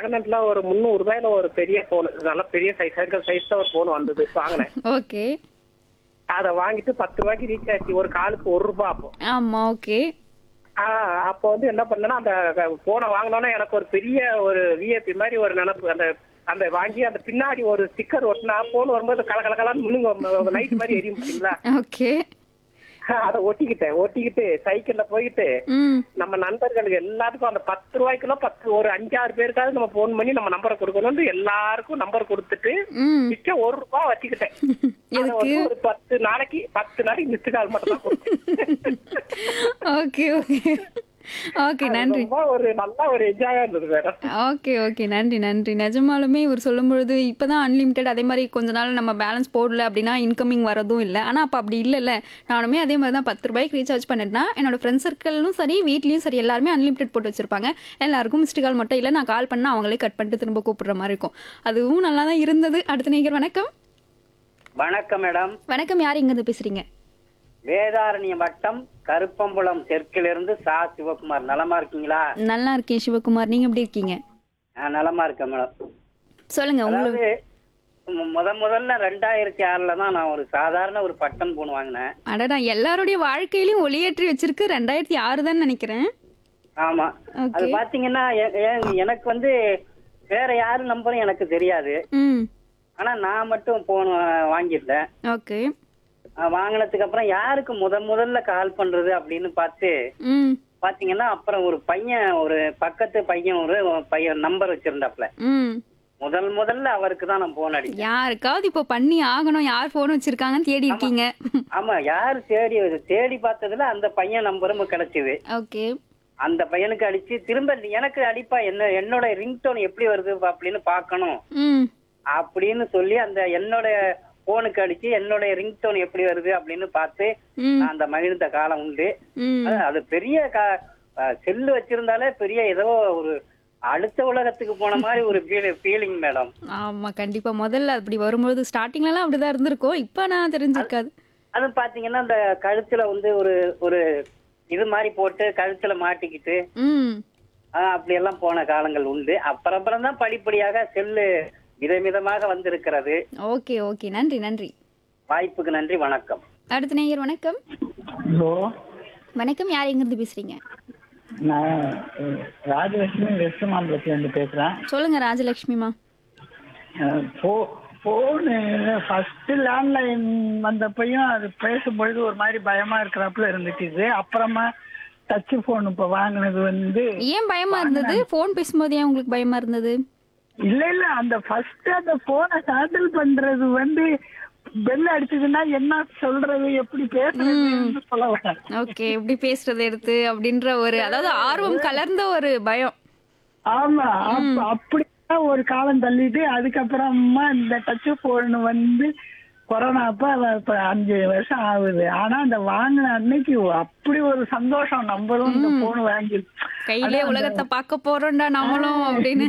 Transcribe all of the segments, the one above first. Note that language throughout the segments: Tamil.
செகண்ட் ஹேண்ட்ல ஒரு முந்நூறு ரூபாயில ஒரு பெரிய போன் நல்ல பெரிய சைஸ் சைக்கிள் சைஸ் தான் ஒரு போன் வந்தது வாங்கினேன் ஓகே அதை வாங்கிட்டு பத்து ரூபாய்க்கு ரீச் ஆச்சு ஒரு காலுக்கு ஒரு ரூபாய் அப்போ ஆமா ஓகே ஆஹ் அப்போ வந்து என்ன பண்ணேன்னா அந்த போனை வாங்கினோன்னே எனக்கு ஒரு பெரிய ஒரு விஐபி மாதிரி ஒரு நினப்பு அந்த அந்த வாங்கி அந்த பின்னாடி ஒரு ஸ்டிக்கர் ஒட்டினா போன் வரும்போது கல கல கலன்னு மினுங்க லைட் மாதிரி எரியும் பாத்தீங்களா ஓகே அதை ஒட்டிக்கிட்டேன் ஒட்டிக்கிட்டு சைக்கிள்ல போயிட்டு ம் நம்ம நண்பர்களுக்கு எல்லாத்துக்கும் அந்த பத்து ரூபாய்க்குள்ள பத்து ஒரு அஞ்சாறு பேருக்காவது நம்ம போன் பண்ணி நம்ம நம்பரை கொடுக்கணும்னு எல்லாருக்கும் நம்பர் கொடுத்துட்டு ம் மிச்சம் ஒரு ரூபாய் வச்சுக்கிட்டேன் அதை எதுக்கு வந்து ஒரு பத்து நாளைக்கு பத்து நாளைக்கு மிஸ்டு கால் மட்டும் தான் கொடுத்தேன். ஓகே ஓகே ஓகே நன்றி ரொம்ப ஒரு நல்ல ஒரு என்ஜாயா இருந்தது மேடம் ஓகே ஓகே நன்றி நன்றி நிஜமாலுமே இவர் சொல்லும் பொழுது இப்போதான் அன்லிமிட்டெட் அதே மாதிரி கொஞ்ச நாள் நம்ம பேலன்ஸ் போடல அப்படின்னா இன்கமிங் வரதும் இல்லை ஆனால் அப்போ அப்படி இல்லைல்ல நானுமே அதே மாதிரி தான் பத்து ரூபாய்க்கு ரீசார்ஜ் பண்ணிட்டேன்னா என்னோட ஃப்ரெண்ட்ஸ் சர்க்கிளும் சரி வீட்லேயும் சரி எல்லாருமே அன்லிமிட்டெட் போட்டு வச்சிருப்பாங்க எல்லாருக்கும் மிஸ்டு கால் மட்டும் இல்லை நான் கால் பண்ணால் அவங்களே கட் பண்ணிட்டு திரும்ப கூப்பிடுற மாதிரி இருக்கும் அதுவும் நல்லா தான் இருந்தது அடுத்த நேயர் வணக்கம் வணக்கம் மேடம் வணக்கம் யார் இங்கேருந்து பேசுறீங்க வேதாரண்ய வட்டம் கருப்பம்புலம் தெற்கிலிருந்து சா சிவகுமார் நலமா இருக்கீங்களா நல்லா இருக்கேன் சிவகுமார் நீங்கள் எப்படி இருக்கீங்க நான் நலமா இருக்கேன் மேடம் சொல்லுங்க உங்களுக்கு அதாவது மு- முத முதல்ல ரெண்டாயிரத்தி ஆறுல தான் நான் ஒரு சாதாரண ஒரு பட்டன் போன் வாங்கினேன் அடடா எல்லாருடைய வாழ்க்கையிலையும் ஒளியேற்றி வச்சிருக்கு ரெண்டாயிரத்தி ஆறு தான் நினைக்கிறேன் ஆமா அது ஓகே பாத்தீங்கன்னா எ- எ- எனக்கு வந்து வேற யாரு நம்பரும் எனக்கு தெரியாது ம் ஆனா நான் மட்டும் போன் வாங்கியிருந்தேன் ஓகே அஹ் வாங்கினதுக்கு அப்புறம் யாருக்கு முத முதல்ல கால் பண்றது அப்படின்னு பார்த்து ம் பாத்தீங்கன்னா அப்புறம் ஒரு பையன் ஒரு பக்கத்து பையன் ஒரு பையன் நம்பர் வச்சிருந்தாப்ல ம் முதல் முதல்ல அவருக்கு தான் நான் போன் அடிச்சேன் யாருக்காவது இப்போ பண்ணி ஆகணும் யார் ஃபோன் வச்சிருக்காங்கன்னு தேடி இருக்கீங்க ஆமா யாரு தேடி தேடி பார்த்ததுல அந்த பையன் நம்பரும் கிடைச்சது ஓகே அந்த பையனுக்கு அடிச்சு திரும்ப எனக்கு அடிப்பா என்ன என்னோட ரிங்டோன் எப்படி வருது அப்படின்னு பார்க்கணும் ம் அப்படின்னு சொல்லி அந்த என்னோட போனுக்கு அடிச்சு என்னோட ரிங்டோன் எப்படி வருது அப்படின்னு பார்த்து ம் நான் அந்த மகிழ்ந்த காலம் உண்டு ம் அது- அது பெரிய செல்லு வச்சிருந்தாலே பெரிய ஏதோ ஒரு அடுத்த உலகத்துக்கு போன மாதிரி ஒரு ஃபீலிங் மேடம் ஆமா கண்டிப்பா முதல்ல அப்படி வரும்போது ஸ்டார்டிங்லலாம் அப்படிதான் இருந்திருக்கும் இப்போ நான் தெரிஞ்சிருக்காது அது பாத்தீங்கன்னா அந்த கழுத்துல வந்து ஒரு ஒரு இது மாதிரி போட்டு கழுத்துல மாட்டிக்கிட்டு ம் ஆஹ் அப்படி எல்லாம் போன காலங்கள் உண்டு அப்புறம் அப்புறம் தான் படிப்படியாக செல்லு விதவிதமாக வந்திருக்கிறது ஓகே ஓகே நன்றி நன்றி வாய்ப்புக்கு நன்றி வணக்கம் அடுத்த நேயர் வணக்கம் ஹலோ வணக்கம் யார் எங்கிருந்து பேசுறீங்க நான் அஹ், ராஜலட்சுமி வெஸ்ட் மாம்பலத்துலேருந்து பேசுகிறேன் சொல்லுங்க ராஜலட்சுமிமா ஃபோ ஃபோனு ஃபஸ்ட்டு லேண்ட்லைன் வந்தப்பையும் அது பேசும்பொழுது ஒரு மாதிரி பயமாக இருக்கிறப்பல இருந்துச்சு அப்புறமா டச் ஃபோன் இப்போ வாங்கினது வந்து ஏன் பயமா இருந்தது ஃபோன் பேசும்போது ஏன் உங்களுக்கு பயமா இருந்தது இல்ல இல்ல அந்த ஃபர்ஸ்ட் அந்த போனை ஹேண்டில் பண்றது வந்து பெல் அடிச்சதுன்னா என்ன சொல்றது எப்படி பேசுறதுன்னு சொல்ல வரேன் ஓகே எப்படி பேசுறது எடுத்து அப்படின்ற ஒரு அதாவது ஆர்வம் கலர்ந்த ஒரு பயம் ஆமா அப்ப அப்படிதான் ஒரு காலம் தள்ளிட்டு அதுக்கப்புறமா இந்த டச் போன் வந்து கொரோனா அப்ப இப்ப அஞ்சு வருஷம் ஆகுது ஆனா அந்த வாங்கின அன்னைக்கு அப்படி ஒரு சந்தோஷம் நம்மளும் இந்த போன் வாங்கி கையிலே உலகத்தை பார்க்க போறோம்டா நம்மளும் அப்படின்னு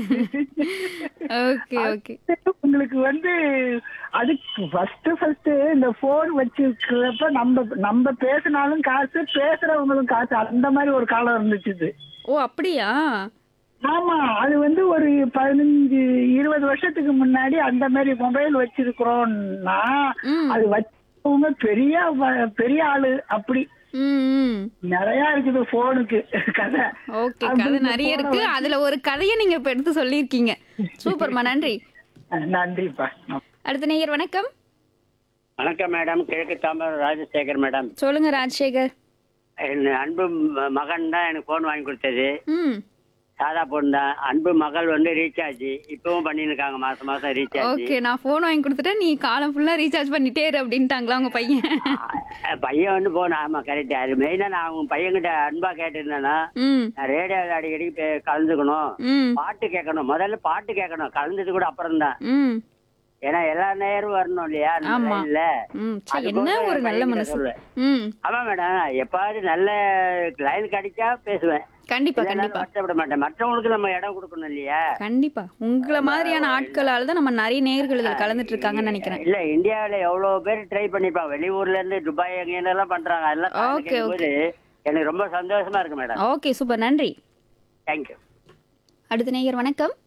ஓகே ஓகே உங்களுக்கு வந்து அதுக்கு ஃபர்ஸ்ட் ஃபர்ஸ்ட் இந்த போன் வச்சிருக்கிறப்ப நம்ம நம்ம பேசினாலும் காசு பேசுறவங்களும் காசு அந்த மாதிரி ஒரு காலம் இருந்துச்சு இது. ஓ அப்படியா ஆமா அது வந்து ஒரு பதினஞ்சு இருபது வருஷத்துக்கு முன்னாடி அந்த மாதிரி மொபைல் வச்சிருக்கிறோம்னா ம் அது வச்சவங்க பெரிய வ- பெரிய ஆளு அப்படி ம் ம் நிறைய இருக்குது போனுக்கு கதை ஓகே அப்படி கதை இந்த நிறைய phone-அ இருக்கு அதுல ஒரு கதையை நீங்க இப்ப எடுத்து சொல்லியிருக்கீங்க சூப்பர்மா நன்றி அஹ் நன்றிப்பா அடுத்த நேயர் வணக்கம் வணக்கம் மேடம் கிழக்கு தாமர் ராஜசேகர் மேடம் சொல்லுங்க ராஜசேகர் என் அன்பு ம- மகன் தான் எனக்கு போன் வாங்கி கொடுத்தது ம் சாதா போன் தான் அன்பு மகள் வந்து ரீசார்ஜ் இப்பவும் பண்ணிட்டு இருக்காங்க மாசம் மாசம் ரீசார்ஜ் ஓகே நான் ஃபோன் வாங்கி கொடுத்துட்டேன் நீ காலம் ஃபுல்லா ரீசார்ஜ் பண்ணிட்டே இரு அப்படின்ட்டாங்களா உங்க பையன் பையன் வந்து போன ஆமா கரெக்ட் அது மெயினா நான் அவங்க பையன்கிட்ட அன்பா கேட்டிருந்தேன்னா ம் நான் ரேடியோ அடிக்கடி பே- கலந்துக்கணும் ம் பாட்டு கேட்கணும் முதல்ல பாட்டு கேட்கணும் கலந்தது கூட அப்புறம் தான் ம் ஏன்னா எல்லா நேரம் வரணும் இல்லையா ஆமா. இல்ல ம் சே, என்ன ஒரு நல்ல மனசு ம் ஆமா மேடம் எப்பாவது நல்ல லைன் கிடைச்சா பேசுவேன் கண்டிப்பா இல்லைன்னா கண்டிப்பா வருத்தப்பட மாட்டேன் மற்றவங்களுக்கு நம்ம இடம் கொடுக்கணும் இல்லையா கண்டிப்பா உங்களை மாதிரியான ஆட்களால தான் நம்ம நிறைய நேயர்கள் இதில் கலந்துட்டு இருக்காங்கன்னு நினைக்கிறேன் இல்ல இந்தியாவுல எவ்வளவு பேர் ட்ரை பண்ணிப்பாங்க வெளியூர்ல இருந்து துபாய் எங்க எல்லாம் பண்றாங்க எல்லாம் Okay, காது கேட்கும்போது எனக்கு ரொம்ப சந்தோஷமா இருக்கு மேடம் ஓகே சூப்பர் நன்றி தேங்க்யூ அடுத்த நேயர் வணக்கம்